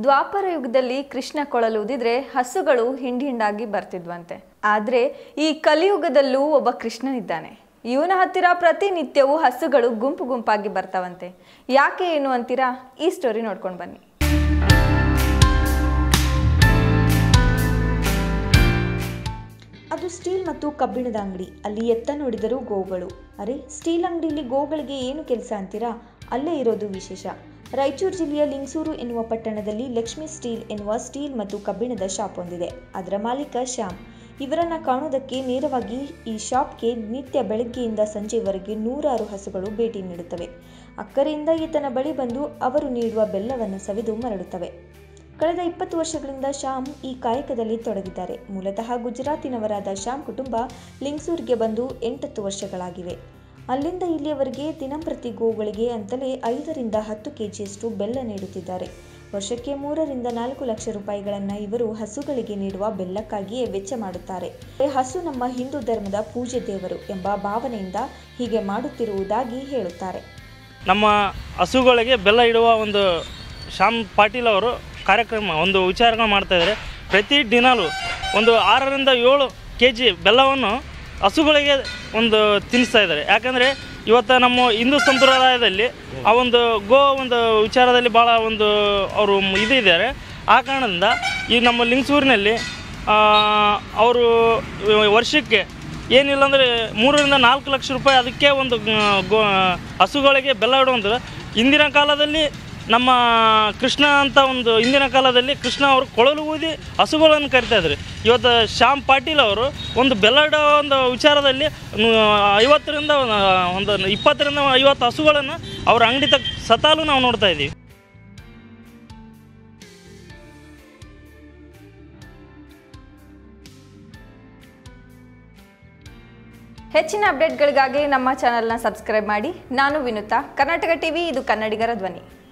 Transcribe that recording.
ದ್ವಾಪರ ಯುಗದಲ್ಲಿ ಕೃಷ್ಣ ಕೊಳಲೂದಿದ್ರೆ ಹಸುಗಳು ಹಿಂಡ್ ಹಿಂಡಾಗಿ ಬರ್ತಿದ್ವಂತೆ ಆದ್ರೆ ಈ ಕಲಿಯುಗದಲ್ಲೂ ಒಬ್ಬ ಕೃಷ್ಣನಿದ್ದಾನೆ ಇವನ ಹತ್ತಿರ ಪ್ರತಿನಿತ್ಯವೂ ಹಸುಗಳು ಗುಂಪು ಗುಂಪಾಗಿ ಬರ್ತಾವಂತೆ ಯಾಕೆ ಏನು ಅಂತೀರಾ ಈ ಸ್ಟೋರಿ ನೋಡ್ಕೊಂಡು ಬನ್ನಿ ಅದು ಸ್ಟೀಲ್ ಮತ್ತು ಕಬ್ಬಿಣದ ಅಂಗಡಿ ಅಲ್ಲಿ ಎತ್ತ ನೋಡಿದರೂ ಗೋಗಳು ಅರೆ ಸ್ಟೀಲ್ ಅಂಗಡಿಯಲ್ಲಿ ಗೋಗಳಿಗೆ ಏನು ಕೆಲಸ ಅಂತೀರಾ ಅಲ್ಲೇ ಇರೋದು ವಿಶೇಷ ರಾಯಚೂರು ಜಿಲ್ಲೆಯ ಲಿಂಗಸೂರು ಎನ್ನುವ ಪಟ್ಟಣದಲ್ಲಿ ಲಕ್ಷ್ಮಿ ಸ್ಟೀಲ್ ಎನ್ನುವ ಸ್ಟೀಲ್ ಮತ್ತು ಕಬ್ಬಿಣದ ಶಾಪ್ ಹೊಂದಿದೆ ಅದರ ಮಾಲೀಕ ಶ್ಯಾಮ್ ಇವರನ್ನ ಕಾಣೋದಕ್ಕೆ ನೇರವಾಗಿ ಈ ಶಾಪ್ಗೆ ನಿತ್ಯ ಬೆಳಗ್ಗೆಯಿಂದ ಸಂಜೆವರೆಗೆ ನೂರಾರು ಹಸುಗಳು ಭೇಟಿ ನೀಡುತ್ತವೆ ಅಕ್ಕರೆಯಿಂದ ಈತನ ಬಳಿ ಬಂದು ಅವರು ನೀಡುವ ಬೆಲ್ಲವನ್ನು ಸವಿದು ಮರಳುತ್ತವೆ ಕಳೆದ ಇಪ್ಪತ್ತು ವರ್ಷಗಳಿಂದ ಶ್ಯಾಮ್ ಈ ಕಾಯಕದಲ್ಲಿ ತೊಡಗಿದ್ದಾರೆ ಮೂಲತಃ ಗುಜರಾತಿನವರಾದ ಶ್ಯಾಮ್ ಕುಟುಂಬ ಲಿಂಗ್ಸೂರ್ಗೆ ಬಂದು ಎಂಟತ್ತು ವರ್ಷಗಳಾಗಿವೆ ಅಲ್ಲಿಂದ ಇಲ್ಲಿಯವರೆಗೆ ದಿನಂಪ್ರತಿ ಗೋಗಳಿಗೆ ಅಂತಲೇ ಐದರಿಂದ ಹತ್ತು ಕೆಜಿಯಷ್ಟು ಬೆಲ್ಲ ನೀಡುತ್ತಿದ್ದಾರೆ ವರ್ಷಕ್ಕೆ ಮೂರರಿಂದ ನಾಲ್ಕು ಲಕ್ಷ ರೂಪಾಯಿಗಳನ್ನು ಇವರು ಹಸುಗಳಿಗೆ ನೀಡುವ ಬೆಲ್ಲಕ್ಕಾಗಿಯೇ ವೆಚ್ಚ ಮಾಡುತ್ತಾರೆ ಹಸು ನಮ್ಮ ಹಿಂದೂ ಧರ್ಮದ ಪೂಜೆ ದೇವರು ಎಂಬ ಭಾವನೆಯಿಂದ ಹೀಗೆ ಮಾಡುತ್ತಿರುವುದಾಗಿ ಹೇಳುತ್ತಾರೆ ನಮ್ಮ ಹಸುಗಳಿಗೆ ಬೆಲ್ಲ ಇಡುವ ಒಂದು ಶ್ಯಾಮ್ ಪಾಟೀಲ್ ಅವರು ಕಾರ್ಯಕ್ರಮ ಒಂದು ವಿಚಾರಗಳು ಮಾಡ್ತಾಯಿದ್ದಾರೆ ಪ್ರತಿ ದಿನಾಲೂ ಒಂದು ಆರರಿಂದ ಏಳು ಕೆ ಜಿ ಬೆಲ್ಲವನ್ನು ಹಸುಗಳಿಗೆ ಒಂದು ತಿನ್ನಿಸ್ತಾ ಇದ್ದಾರೆ ಯಾಕಂದರೆ ಇವತ್ತು ನಮ್ಮ ಹಿಂದೂ ಸಂಪ್ರದಾಯದಲ್ಲಿ ಆ ಒಂದು ಗೋ ಒಂದು ವಿಚಾರದಲ್ಲಿ ಭಾಳ ಒಂದು ಅವರು ಇದು ಇದ್ದಾರೆ ಆ ಕಾರಣದಿಂದ ಈ ನಮ್ಮ ಲಿಂಗಸೂರಿನಲ್ಲಿ ಅವರು ವರ್ಷಕ್ಕೆ ಏನಿಲ್ಲ ಅಂದರೆ ಮೂರರಿಂದ ನಾಲ್ಕು ಲಕ್ಷ ರೂಪಾಯಿ ಅದಕ್ಕೆ ಒಂದು ಆ, ಗೋ ಹಸುಗಳಿಗೆ ಬೆಲ್ಲ ಇಡುವಂಥದ್ದು ಇಂದಿನ ಕಾಲದಲ್ಲಿ ನಮ್ಮ ಕೃಷ್ಣ ಅಂತ ಒಂದು ಇಂದಿನ ಕಾಲದಲ್ಲಿ ಕೃಷ್ಣ ಅವರು ಕೊಳಲು ಊದಿ ಹಸುಗಳನ್ನು ಕರಿತಾ ಇದ್ರು ಇವತ್ತು ಶ್ಯಾಮ್ ಪಾಟೀಲ್ ಅವರು ಒಂದು ಬೆಲ್ಲ ಇಡೋ ಒಂದು ವಿಚಾರದಲ್ಲಿ ನು- ಐವತ್ತರಿಂದ ಒಂದು ಇಪ್ಪತ್ತರಿಂದ ಐವತ್ತು ಹಸುಗಳನ್ನು ಅವ್ರ ಅಂಗಡಿ ತಕ್ಕ ಸತಾಲು ನಾವು ನೋಡ್ತಾ ಇದ್ದೀವಿ ಹೆಚ್ಚಿನ ಅಪ್ಡೇಟ್ಗಳಿಗಾಗಿ ನಮ್ಮ ಚಾನಲ್ನ ಸಬ್ಸ್ಕ್ರೈಬ್ ಮಾಡಿ ನಾನು ವಿನುತಾ ಕರ್ನಾಟಕ ಟಿವಿ ಇದು ಕನ್ನಡಿಗರ ಧ್ವನಿ